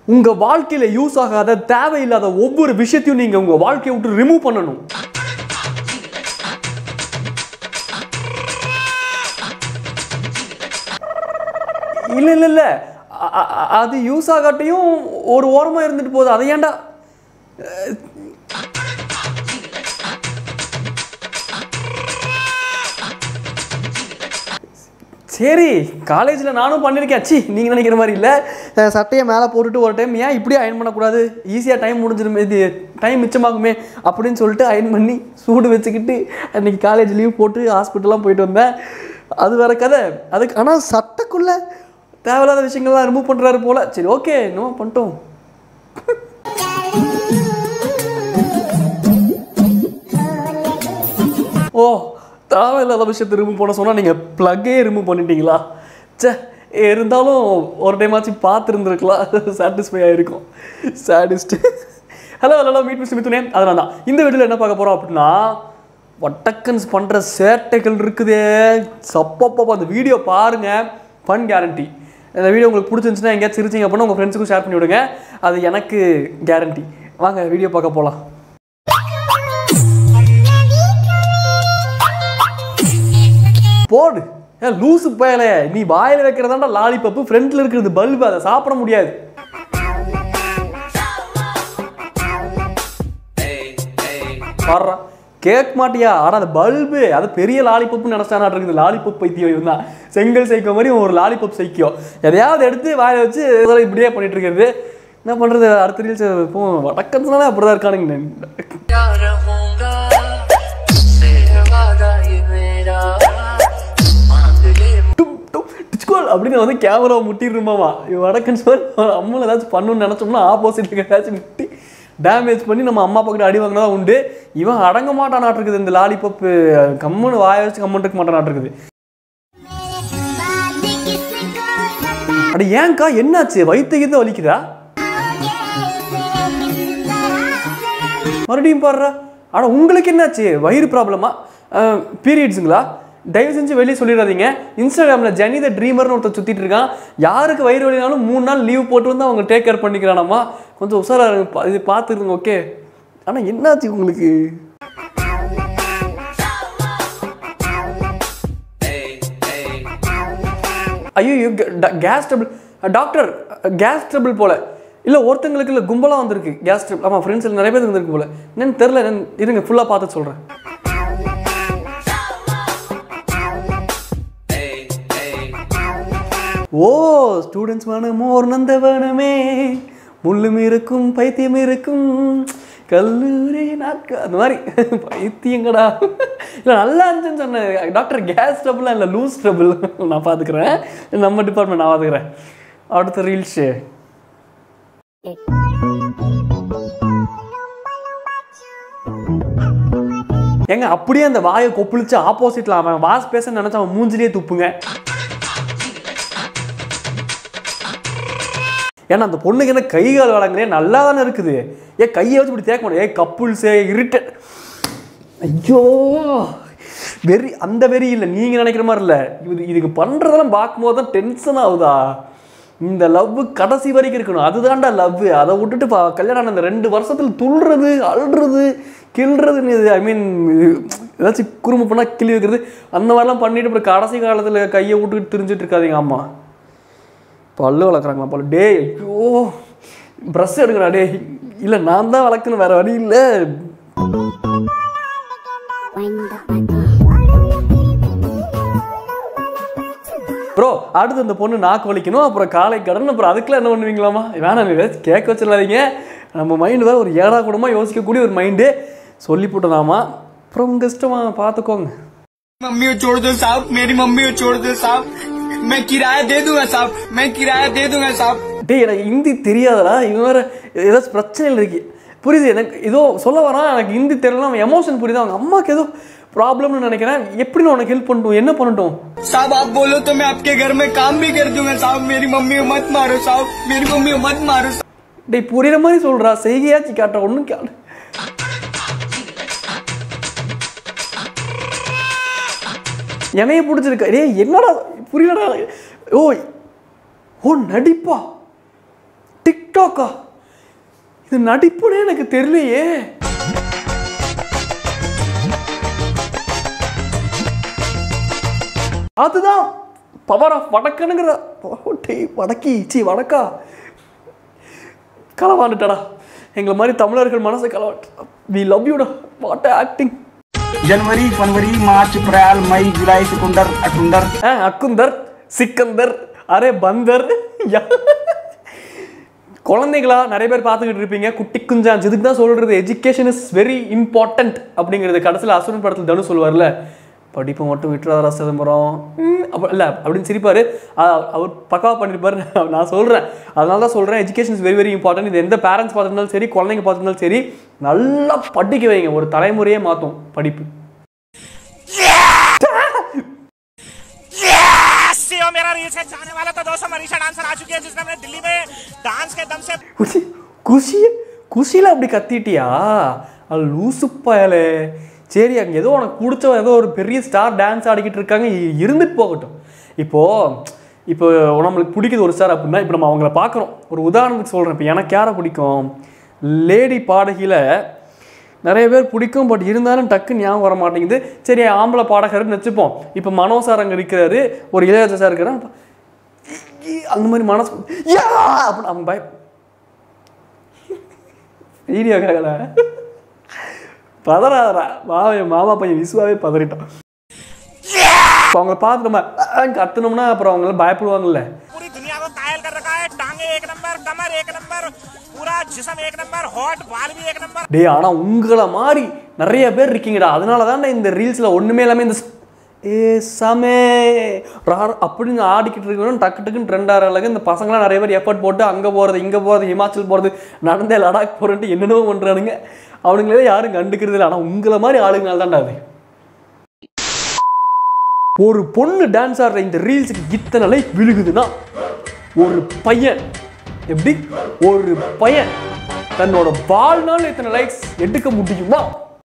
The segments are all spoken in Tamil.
உங்க வாழ்க்கையில யூஸ் ஆகாத தேவையில்லாத ஒவ்வொரு விஷயத்தையும் நீங்க உங்க வாழ்க்கையை விட்டு ரிமூவ் பண்ணணும் இல்ல இல்ல இல்ல அ- அ- அது யூஸ் ஆகாட்டையும் ஒரு ஓரமா இருந்துட்டு போகுது அதை ஏன்டா சரி காலேஜில் நானும் பண்ணியிருக்கேன் சி நீங்கள் நினைக்கிற மாதிரி இல்லை அஹ் சட்டையை மேலே போட்டுட்டு ஒரு டைம் ஏன் இப்படியே அயன் பண்ணக்கூடாது ஈஸியாக டைம் முடிஞ்சிருமே இது டைம் மிச்சமாகுமே அப்படின்னு சொல்லிட்டு அயன் பண்ணி சூடு வச்சுக்கிட்டு அன்றைக்கி காலேஜ் லீவ் போட்டு ஹாஸ்பிட்டல்லாம் போயிட்டு வந்தேன் அது வேற கதை அதுக்கு ஆனால் சட்டைக்குள்ளே தேவையில்லாத விஷயங்கள்லாம் ரிமூவ் பண்ணுறாரு போல சரி ஓகே என்னமோ பண்ணிட்டோம் ஓ தேவையில்லாத விஷயத்தை ரிமூவ் பண்ண சொன்னால் நீங்கள் ப்ளக்கே ரிமூவ் பண்ணிட்டீங்களா ச்சே இருந்தாலும் ஒரு டைம் ஆச்சு பார்த்துருந்துருக்கலாம் சாட்டிஸ்ஃபை ஆகிருக்கும் sadist hello hello meet miss மித்துனே அதனால தான் இந்த வீடியோவில் என்ன பார்க்க போகிறோம் அப்படின்னா வட்டக்கன்ஸ் பண்ணுற சேட்டைகள் இருக்குதே சப்பப்பப்போ அந்த வீடியோ பாருங்கள் ஃபன் கேரண்டி இந்த வீடியோ உங்களுக்கு பிடிச்சிருந்துச்சுன்னா எங்கேயாச்சும் சிரிச்சிங்க அப்படின்னா உங்கள் ஃப்ரெண்ட்ஸுக்கும் ஷேர் பண்ணி விடுங்க அது எனக்கு கேரண்டி வாங்க வீடியோ பார்க்க போகலாம் போடு ஏன் லூசு பயலே நீ வாயில் வைக்கிறதாண்டா லாலிபப்பு ஃப்ரண்ட்ல இருக்கிறது பல்பு அதை சாப்பிட முடியாது பாடுறா கேட்க மாட்டியா ஆனா அது பல்பு அது பெரிய லாலிபப்னு நினைச்சானா இருக்குது லாலிபப் பைத்தியம் இவன் தான் செங்கல் சைக்கோ மாதிரி ஒரு லாலிபப் சைக்கியம் எதையாவது எடுத்து வாயில வச்சு இதெல்லாம் இப்படியே பண்ணிட்டு இருக்கிறது என்ன பண்றது அடுத்த ரீல்ஸ் இப்போ வடக்கன்ஸ்னாலே அப்படிதான் இருக்கானுங்க क्या रहूंगा तुझसे है वादा ये मेरा मांग ले டும் டும் டிச்கோல் அப்படின்னு வந்து கேமரா முட்டிடுமாமா வடக்கன் சார் அம்மன் ஏதாச்சும் பண்ணணும்னு நினச்சோம்னா ஆப்போசிட் ஏதாச்சும் முட்டி டேமேஜ் பண்ணி நம்ம அம்மா அப்பா கிட்ட அடி வாங்கினா உண்டு இவன் அடங்க மாட்டான் இருக்குது இந்த லாலிபப்பு கம்முன்னு வாய வச்சு கம்மன் இருக்க மாட்டான் இருக்குது அட ஏன்க்கா என்னாச்சு வயிற்று கீது வலிக்குதா மறுபடியும் பாடுறா அட உங்களுக்கு என்னாச்சு வயிறு ப்ராப்ளமா பீரியட்ஸுங்களா தயவு செஞ்சு வெளியே சொல்லிடாதீங்க இன்ஸ்டாகிராமில் ஜனி த ட்ரீமர்னு ஒருத்தர் சுற்றிட்டு இருக்கான் யாருக்கு வயிறு வலினாலும் மூணு நாள் லீவ் போட்டு வந்து அவங்க டேக் கேர் பண்ணிக்கிறானாமா கொஞ்சம் உஷாரா இருங்க பா- இது பார்த்துருங்க ஓகே ஆனால் என்னாச்சு உங்களுக்கு ஐயோ gas trouble doctor gas trouble போல இல்லை ஒருத்தங்களுக்கு இல்லை கும்பலாக வந்திருக்கு கேஸ் ட்ரபிள் ஆமாம் ஃப்ரெண்ட்ஸில் நிறைய பேருக்கு வந்திருக்கு போல என்னன்னு தெரில என்னன்னு இருங்க ஃபுல்லாக பார்த்து சொல்கிறேன் ஓ ஸ்டூடெண்ட்ஸ் வேணுமோ ஒரு நந்த வேணுமே முள்ளும் இருக்கும் பைத்தியம் இருக்கும் கல்லூரி நாட்கள் அந்த மாதிரி பைத்தியங்கடா இல்லை நல்லா இருந்துச்சுன்னு சொன்னேன் டாக்டர் கேஸ் ட்ரபிள் இல்லை லூஸ் ட்ரபிள் நான் பார்த்துக்கிறேன் நம்ம டிபார்ட்மெண்ட் நான் பார்த்துக்கிறேன் அடுத்த ரீல்ஸு ஏங்க அப்படியே அந்த வாயை கொப்பளிச்சு ஆப்போசிட்ல அவன் வாஸ் பேச நினைச்சு அவன் மூஞ்சிலேயே துப்புங்க ஏன்னா அந்த பொண்ணுக்கு என்ன கை கால் வழங்குறே நல்லா தானே இருக்குது ஏன் கையை வச்சு இப்படி தேக்க மாட்டேன் ஏ கப்புள்ஸே இருட்டட் ஐயோ வெறி அந்த வெறி இல்லை நீங்கள் நினைக்கிற மாதிரி இல்லை இது இதுக்கு பண்ணுறதெல்லாம் பார்க்கும்போது தான் டென்ஷன் ஆகுதா இந்த லவ் கடைசி வரைக்கும் இருக்கணும் அதுதான்டா லவ் அதை விட்டுட்டு பா கல்யாணம் ஆன இந்த ரெண்டு வருஷத்தில் துள்ளுறது அழுறது கிள்றதுன்னு ஐ மீன் ஏதாச்சும் குறும்பு பண்ணால் கிளி வைக்கிறது அந்த மாதிரிலாம் பண்ணிட்டு அப்புறம் கடைசி காலத்தில் கையை விட்டுக்கிட்டு திரிஞ்சிட்டு இருக்காதீங்க ஆமா பல்லு வளர்க்குறாங்களா பல்லு டேய் ஐயோ ப்ரஷ் எடுக்கிறா டேய் இல்லை நான் தான் வளர்க்கணும் வேற வழி இல்லை ப்ரோ அடுத்து அந்த பொண்ணு நாக்கு வலிக்கணும் அப்புறம் காலை கடன் அப்புறம் அதுக்கெல்லாம் என்ன பண்ணுவீங்களாமா வேணாம் நீ ஏதாச்சும் கேட்க வச்சிடாதீங்க நம்ம மைண்டு வேறு ஒரு ஏழா கூடமாக யோசிக்கக்கூடிய ஒரு மைண்டு சொல்லி போட்டதாமா அப்புறம் உங்கள் இஷ்டமா பார்த்துக்கோங்க मम्मी को छोड़ दो साहब मेरी मम्मी को छोड़ दो साहब मैं किराया दे दूंगा साहब मैं किराया दे दूंगा साहब டேய் எனக்கு ஹிந்தி தெரியாதடா இவன் வேற ஏதாச்சும் பிரச்சனைகள் இருக்கு புரியுது எனக்கு ஏதோ சொல்ல வரான் எனக்கு ஹிந்தி தெரியல அவன் எமோஷன் புரியுது அவங்க அம்மாவுக்கு ஏதோ ப்ராப்ளம்னு நினைக்கிறேன் எப்படி நான் உனக்கு ஹெல்ப் பண்ணட்டும் என்ன பண்ணட்டும் साहब आप बोलो तो मैं आपके घर में काम भी कर दूंगा साहब मेरी मम्मी को मत मारो साहब मेरी मम्मी को मत मारो साहब। டேய் புரியுற மாதிரி சொல்றா செய்கையாச்சு காட்டுற ஒன்றும் கேளு என்னைய பிடிச்சிருக்க டேய் என்னடா புரியலடா ஓ ஓ நடிப்பா டிக் டிக்டாக்கா இது நடிப்புனே எனக்கு தெரியலையே அதுதான் பவர் ஆஃப் வடக்கனுங்கிற ஓ, டேய், வடக்கி சி வடக்கா களவாண்டுட்டடா எங்களை மாதிரி தமிழர்கள் மனசை களவாட்டு வி லவ் யூடா வாட் ஆக்டிங் जनवरी फरवरी मार्च अप्रैल मई जुलाई सितंबर अक्टूबर அக்குந்தர் சிக்கந்தர் அரே பந்தர் யா- குழந்தைகளா நிறைய பேர் பார்த்துக்கிட்டு இருப்பீங்க குட்டி குஞ்சான் இதுக்கு தான் சொல்றது எஜுகேஷன் இஸ் வெரி இம்பார்ட்டன்ட் அப்படிங்கிறது கடைசியில் அசுரன் படத்தில் தனு சொல்லுவார்ல படிப்பை மட்டும் விட்டுறாதரா சிதம்பரம் ம், அப்ப இல்லை அப்படின்னு சிரிப்பாரு அ- அவர் பக்காவா பண்ணியிருப்பாரு நான் சொல்கிறேன் அதனால தான் சொல்கிறேன் education is very very important இது எந்த பேரண்ட்ஸ் பார்த்துருந்தாலும் சரி குழந்தைங்க பார்த்துருந்தாலும் சரி நல்லா படிக்க வைங்க ஒரு தலைமுறையே மாற்றும் படிப்பு सीओ मेरा रील्स है जाने वाला तो दोस्तों मनीषा डांसर आ चुकी है जिसने अपने दिल्ली में डांस के दम से குஷி குஷி குஷியில் அப்படி கத்திட்டியா அது லூசு பயலே சரி அங்கே ஏதோ உனக்கு பிடிச்ச ஏதோ ஒரு பெரிய ஸ்டார் டான்ஸ் ஆடிக்கிட்டு இருக்காங்க இ- இருந்துட்டு போகட்டும் இப்போது இப்போ நம்மளுக்கு பிடிக்குது ஒரு ஸ்டார் அப்படின்னா இப்போ நம்ம அவங்கள பார்க்குறோம் ஒரு உதாரணத்துக்கு சொல்கிறேன் இப்போ எனக்கு யாரை பிடிக்கும் லேடி பாடகியில் நிறைய பேர் பிடிக்கும் பட் இருந்தாலும் டக்கு ஞாபகம் வர மாட்டேங்குது சரி ஆம்பளை பாடகர்னு வச்சுப்போம் இப்போ மனோ சார் அங்கே இருக்கிறாரு ஒரு இளையராஜா சார் இருக்கிறார் அந்த மாதிரி மனசு யா அப்படின்னு அவன் பய வீடியோ கேட்கல பதறாதரா மாவே மாமா பையன் விசுவாவே பதறிட்டான் இப்போ அவங்கள பார்த்து நம்ம அஹ் கத்துனோம்னா அப்புறம் அவங்கள பயப்படுவாங்கல்ல पूरी दुनिया को कायल कर रखा है टांगे एक नंबर कमर एक नंबर पूरा जिसम एक नंबर हॉट बाल भी एक नंबर டேய் ஆனால் உங்களை மாதிரி நிறைய பேர் இருக்கீங்கடா அதனால தான் இந்த ரீல்ஸில் ஒன்றுமே இல்லாமல் இந்த ஸ்- ஏ சமே ரார் அப்படின்னு ஆடிக்கிட்டு இருக்கணும் டக்கு டக்குன்னு ட்ரெண்ட் ஆகிற அளவுக்கு இந்த பசங்களாம் நிறைய பேர் எஃபர்ட் போட்டு அங்கே போகிறது இங்கே போகிறது ஹிமாச்சல் போகிறது நடந்தே லடாக் போகிறேன்ட்டு என்னென்னவோ பண்ணுறானுங்க அவனுங்களே யாரும் கண்டுக்கிறது இல்லை ஆனால் உங்களை மாதிரி ஆளுங்களால தான்டா அது ஒரு பொண்ணு டான்ஸ் ஆடுற இந்த ரீல்ஸுக்கு இத்தனை லைக் விழுகுதுன்னா ஒரு பையன் எப்படி ஒரு பையன் தன்னோட வாழ்நாள் இத்தனை லைக்ஸ் எடுக்க முடியுமா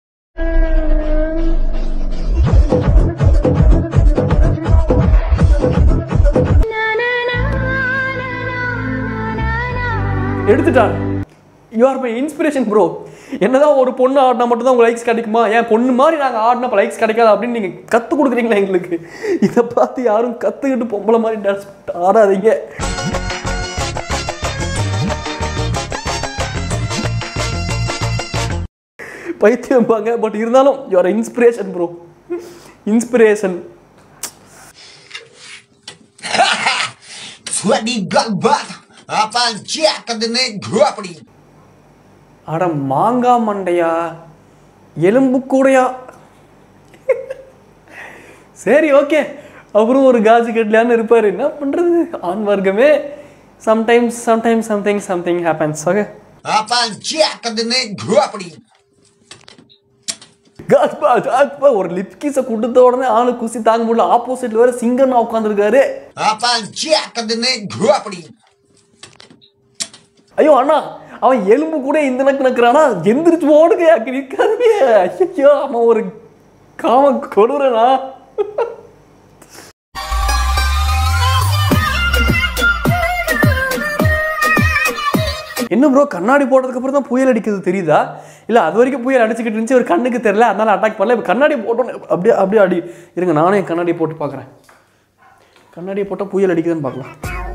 எடுத்துட்டான் you are my inspiration bro என்னதான் ஒரு பொண்ணு ஆடினா மட்டும் தான் உங்களுக்கு லைக்ஸ் கிடைக்குமா ஏன் பொண்ணு மாதிரி நாங்கள் ஆடினா லைக்ஸ் கிடைக்காது அப்படின்னு நீங்கள் கற்றுக் கொடுக்குறீங்களா எங்களுக்கு இதை பார்த்து யாரும் கற்றுக்கிட்டு பொம்பளை மாதிரி டான்ஸ் ஆடாதீங்க பைத்தியம்பாங்க பட் இருந்தாலும் you are inspiration bro inspiration สวัสดีกันบ้านอาปานเจ้ากันเนกรัวปรี அட மாங்காய் மண்டையா எலும்பு கூடையா சரி ஓகே அவரும் ஒரு காஜு கட்லான்னு இருப்பார் என்ன பண்ணுறது ஆண் வர்க்கமே sometimes sometimes something something happens okay อาปานเจ้ากันเนกรัวปรี காஸ்பா காஸ்பா ஒரு லிப் கீஸை கொடுத்த உடனே ஆளு குசி தாங்க முடியல ஆப்போசிட்ல வேற சிங்கர்னா உட்காந்துருக்காரு อาปานเจ้ากันเนกรัวปรี ஐயோ அண்ணா அவன் எலும்பு கூட இந்த நக்கு நக்குறானா எந்திரிச்சு ஓடுங்க அங்க நிற்காதீங்க ஐயோ அவன் ஒரு காம கொடுறனா என்ன ப்ரோ கண்ணாடி போட்டதுக்கு அப்புறம் தான் புயல் அடிக்கிறது தெரியுதா இல்லை அது வரைக்கும் புயல் அடிச்சுக்கிட்டு இருந்துச்சு ஒரு கண்ணுக்கு தெரியல அதனால அட்டாக் பண்ணல இப்போ கண்ணாடி போட்டோன்னு அப்படியே அப்படியே அடி இருங்க நானே என் கண்ணாடியை போட்டு பார்க்குறேன் கண்ணாடியை போட்டால் புயல் அடிக்குதுன்னு பார்க்கலாம்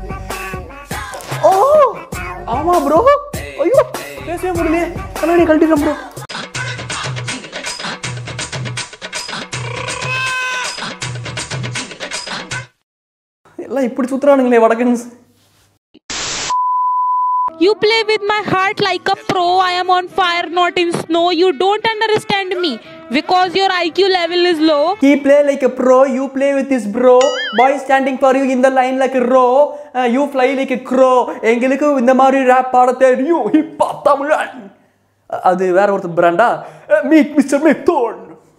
ஓ ஆமா ப்ரோ ஐயோ பேசவே முடியலையே கண்ணாடி கழட்டிட்டேன் ப்ரோ எல்லாம் இப்படி சுத்துறானுங்களே வடக்கன்ஸ் You play with my heart like a pro. I am on fire, not in snow. You don't understand me because your IQ level is low. He play like a pro, you play with his bro. Boy standing for you in the line like a row. Uh, you fly like a crow. எங்களுக்கு இந்த மாதிரி ரேப் பாட தெரியும் ஹிப்பா தமிழன் அது வேற ஒருத்தர் பிராண்டா மீட் மிஸ்டர் மெத்தோன்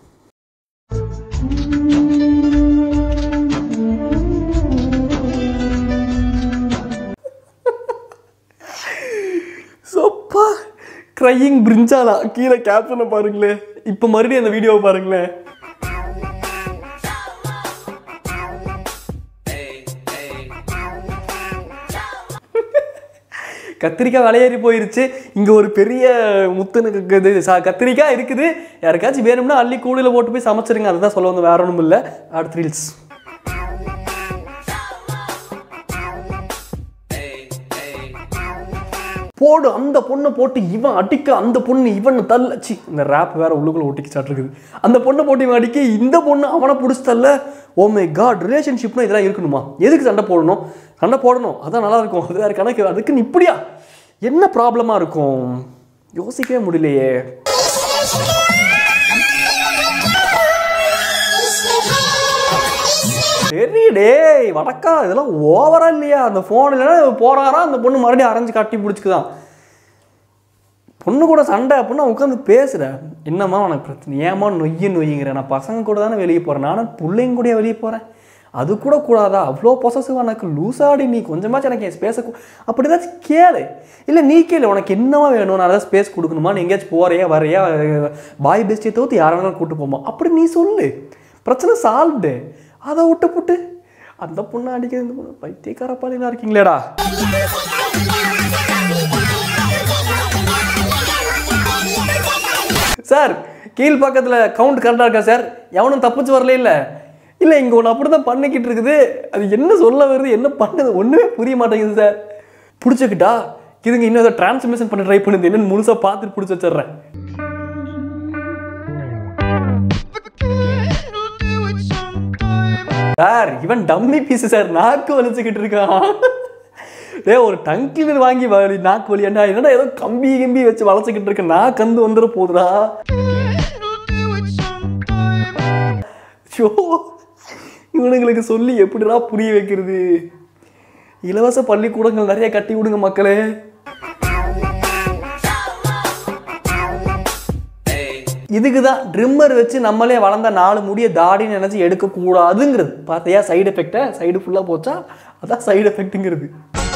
சோப்பா க்ரையிங் பிரிஞ்சாலா கீழே கேப்ஷனை பாருங்களேன் இப்போ மறுபடியும் அந்த வீடியோவை பாருங்களேன் கத்திரிக்காய் விலையேறி போயிருச்சு இங்கே ஒரு பெரிய முத்துனு இது ச- கத்திரிக்காய் இருக்குது யாருக்காச்சும் வேணும்னா அள்ளி கூடையில் போட்டு போய் சமைச்சிருங்க அதுதான் சொல்ல வந்து வேற ஒன்றும் இல்லை அடுத்த ரீல்ஸ் போடு அந்த பொண்ணை போட்டு இவன் அடிக்க அந்த பொண்ணு இவன் தள்ளச்சி இந்த ரேப் வேற உள்ளுக்குள்ள ஒட்டிக்கு இருக்குது அந்த பொண்ணை போட்டு இவன் அடிக்க இந்த பொண்ணு அவனை பிடிச்சி தள்ள ஓ மை காட் ரிலேஷன்ஷிப்னா இதெல்லாம் இருக்கணுமா எதுக்கு சண்டை போடணும் சண்டை போடணும் அதான் நல்லா இருக்கும் அது வேற கணக்கு அதுக்குன்னு இப்படியா என்ன ப்ராப்ளமா இருக்கும் யோசிக்கவே முடியலையே சரி டேய் வடக்கா இதெல்லாம் ஓவரா இல்லையா அந்த ஃபோன் இல்லைன்னா போறாரா அந்த பொண்ணு மறுபடியும் அரைஞ்சு கட்டி பிடிச்சிக்குதான் பொண்ணு கூட சண்டை அப்படின்னா உட்காந்து பேசுற என்னம்மா உனக்கு பிரச்சனை ஏமா நொய்யு நொய்யுங்கிற நான் பசங்க கூட தானே வெளியே போறேன் நானும் பிள்ளைங்க கூட வெளியே போறேன் அது கூட கூடாதா அவ்வளோ பொசசிவ் எனக்கு லூசாடி நீ கொஞ்சமாச்சும் எனக்கு என் ஸ்பேஸை அப்படி ஏதாச்சும் கேளு இல்லை நீ கேளு உனக்கு என்னவா வேணும் நான் ஏதாவது ஸ்பேஸ் கொடுக்கணுமா நீ எங்கேயாச்சும் போறியா வரையா பாய் பெஸ்டியை தவிர்த்து யாரை வேணாலும் கூட்டு போமா அப்படி நீ சொல்லு பிரச்சனை சால்வ்டு அதை விட்டு புட்டு அந்த பொண்ணை அடிக்கிறது இந்த பொண்ணு பைத்தியக்கார பாலிலாம் இருக்கீங்களேடா சார் கீழ் பக்கத்தில் கவுண்ட் கரெக்டாக இருக்கா சார் எவனும் தப்பிச்சு வரல இல்லை இல்லை இங்கே ஒன்று அப்படி தான் பண்ணிக்கிட்டு இருக்குது அது என்ன சொல்ல வருது என்ன பண்ணுது ஒன்றுமே புரிய மாட்டேங்குது சார் பிடிச்சிக்கிட்டா இதுங்க இன்னும் ஏதோ டிரான்ஸ்மிஷன் பண்ண ட்ரை பண்ணுது என்னன்னு முழுசாக பார்த்துட்டு பிடிச்சி வச்சிடுறேன் சார் இவன் டம்மி பீஸ் சார் நாக்கு வலிச்சுக்கிட்டு இருக்கான் டேய் ஒரு டங் கிளீனர் வாங்கி வலி நாக்கு வலி என்ன என்னடா ஏதோ கம்பி கம்பி வச்சு வளைச்சிக்கிட்டு இருக்க நான் கந்து வந்துட போகுதுடா ஷோ இவனுங்களுக்கு சொல்லி எப்படிடா புரிய வைக்கிறது இலவச பள்ளிக்கூடங்கள் நிறைய கட்டி விடுங்க மக்களே இதுக்கு தான் ட்ரிம்மர் வச்சு நம்மளே வளர்ந்த நாலு முடிய தாடின்னு நினச்சி எடுக்கக்கூடாதுங்கிறது பார்த்தியா சைடு எஃபெக்டை சைடு ஃபுல்லாக போச்சா அதான் சைடு எஃபெக்ட்டுங்கிறது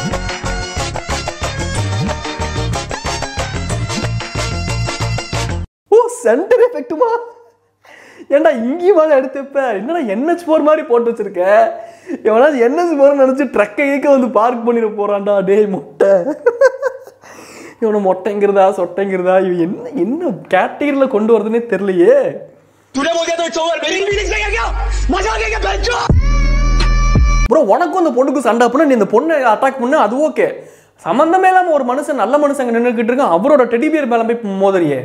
ஓ சென்டர் எஃபெக்ட்டுமா ஏன்டா இங்கேயும் மேலே எடுத்து வைப்ப என்னடா என்ஹெச் ஃபோர் மாதிரி போட்டு வச்சிருக்க எவனாச்சும் என்ஹெச் ஃபோர் நினச்சி ட்ரக்கை இழுக்க வந்து பார்க் பண்ணிட போறான்டா டேய் மொட்டை இவனை மொட்டைங்கிறதா சொட்டைங்கிறதா இவன் என்ன என்ன கேட்டகரியில் கொண்டு வரதுன்னே தெரியலையே तूने बोल दिया तो इट्स ओवर मेरी फीलिंग्स में क्या मजा आ गया क्या ப்ரோ உனக்கும் அந்த பொண்ணுக்கும் சண்டை அப்படின்னா நீ இந்த பொண்ணை அட்டாக் பண்ண அது ஓகே சம்மந்தமே இல்லாமல் ஒரு மனுஷன் நல்ல மனுஷங்க நின்றுக்கிட்டு இருக்கான் அவரோட டெடிபியர் மேலே போய் மோதறியே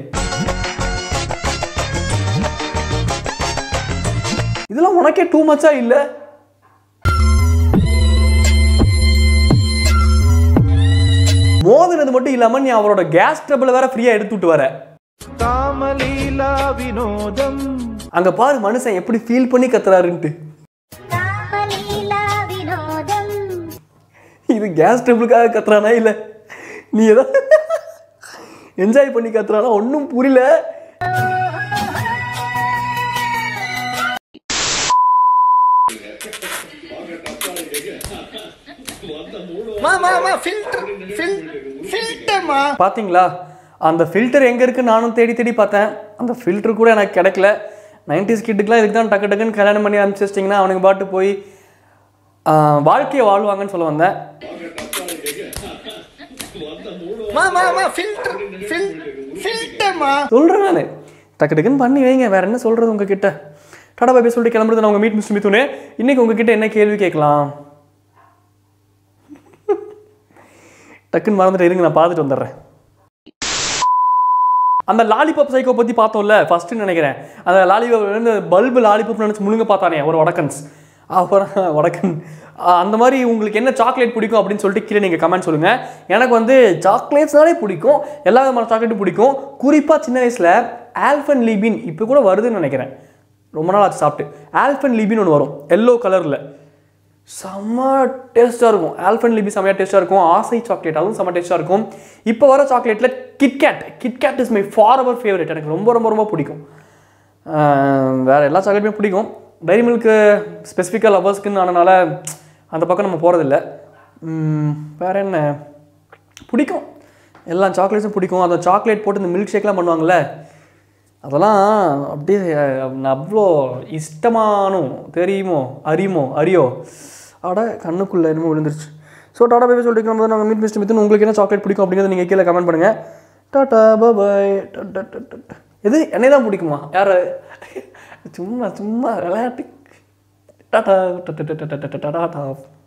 இதெல்லாம் உனக்கே டூ மச்சா இல்லை மோதினது மட்டும் இல்லாம நீ அவரோட கேஸ் ட்ரபிள் வேற ஃப்ரீயா எடுத்து விட்டு வர அங்க பாரு மனுஷன் எப்படி ஃபீல் பண்ணி கத்துறாருன்ட்டு రామలీలా వినోదం இது கேஸ் ட்ரபிளுக்காக கத்துறானா இல்ல நீ ஏதோ என்ஜாய் பண்ணி கத்துறானா ஒன்றும் புரியல मामा मामा फिल्टर फिल्टर माँ பாத்தீங்களா அந்த ஃபில்டர் எங்க இருக்கு நானும் தேடி தேடி பார்த்தேன் அந்த ஃபில்டர் கூட எனக்கு கிடைக்கல நைன்டிஸ் கிட்டுக்குலாம் இதுக்கு தான் டக்கு டக்குன்னு கல்யாணம் பண்ணி அனுப்பிச்சிட்டிங்கன்னா அவனுக்கு பாட்டு போய் ஆஹ், வாழ்க்கையை வாழ்வாங்கன்னு சொல்ல வந்தேன் माँ माँ माँ फिल्टर फिल्टर माँ சொல்கிறேன் நான் டக்கு டக்குன்னு பண்ணி வைங்க வேற என்ன சொல்கிறது உங்ககிட்ட டாடா பாய் சொல்லிட்டு கிளம்புறது நான் உங்கள் மீட் மிஸ் மித்துனே இன்னைக்கு உங்ககிட்ட என்ன கேள்வி கேட்கலாம் டக்குன்னு மறந்துட்டு இருங்க நான் பார்த்துட்டு வந்துடுறேன் அந்த லாலிபாப் சைக்கோ பற்றி பார்த்தோம்ல ஃபஸ்ட்டு நினைக்கிறேன் அந்த லாலிபாப் வந்து பல்பு லாலிபாப் நினச்சி முழுங்க பார்த்தானே ஒரு வடக்கன்ஸ் அப்புறம் வடக்கன் ஆஹ் அந்த மாதிரி உங்களுக்கு என்ன சாக்லேட் பிடிக்கும் அப்படின்னு சொல்லிட்டு கீழே நீங்கள் கமெண்ட் சொல்லுங்கள் எனக்கு வந்து சாக்லேட்ஸ்னாலே பிடிக்கும் எல்லா விதமான சாக்லேட்டும் பிடிக்கும் குறிப்பாக சின்ன வயசில் ஆல்ஃபன் லீபின் இப்போ கூட வருதுன்னு நினைக்கிறேன் ரொம்ப நாள் ஆச்சு சாப்பிட்டு ஆல்ஃபன் லீபின் ஒன்று வரும் எல்லோ கலரில் செம்ம டேஸ்ட்டாக இருக்கும் ஆல்ஃபன் லிபி செம்மையாக டேஸ்ட்டாக இருக்கும் ஆசை சாக்லேட் அதுவும் செம்ம டேஸ்ட்டாக இருக்கும் இப்போ வர சாக்லேட்டில் KitKat KitKat is my forever favourite எனக்கு ரொம்ப ரொம்ப ரொம்ப பிடிக்கும் ஆஹ் வேற எல்லா சாக்லேட்டுமே பிடிக்கும் டைரி மில்க்கு ஸ்பெசிஃபிக்காக லவர்ஸ்க்குன்னு ஆனனால அந்த பக்கம் நம்ம போகிறதில்ல வேற என்ன பிடிக்கும் எல்லா சாக்லேட்ஸும் பிடிக்கும் அந்த சாக்லேட் போட்டு இந்த மில்க் ஷேக்லாம் பண்ணுவாங்கள்ல அதெல்லாம் அப்படியே அஹ், அவ்வளோ இஷ்டமானோ தெரியுமோ அறியுமோ அறியோ அட கண்ணுக்குள்ளே என்னமோ விழுந்துருச்சு ஸோ டாடா பேபி சொல்லிட்டு நம்ம நாங்கள் மீட் மிஸ்டர் மித்துன் உங்களுக்கு என்ன சாக்லேட் பிடிக்கும் அப்படிங்கிறத நீங்கள் கீழே கமெண்ட் பண்ணுங்கள் டாட்டா பாய் எது என்னை தான் பிடிக்குமா யார் சும்மா சும்மா விளையாட்டு டாட்டா டாட்டா டாட்டா டாட்டா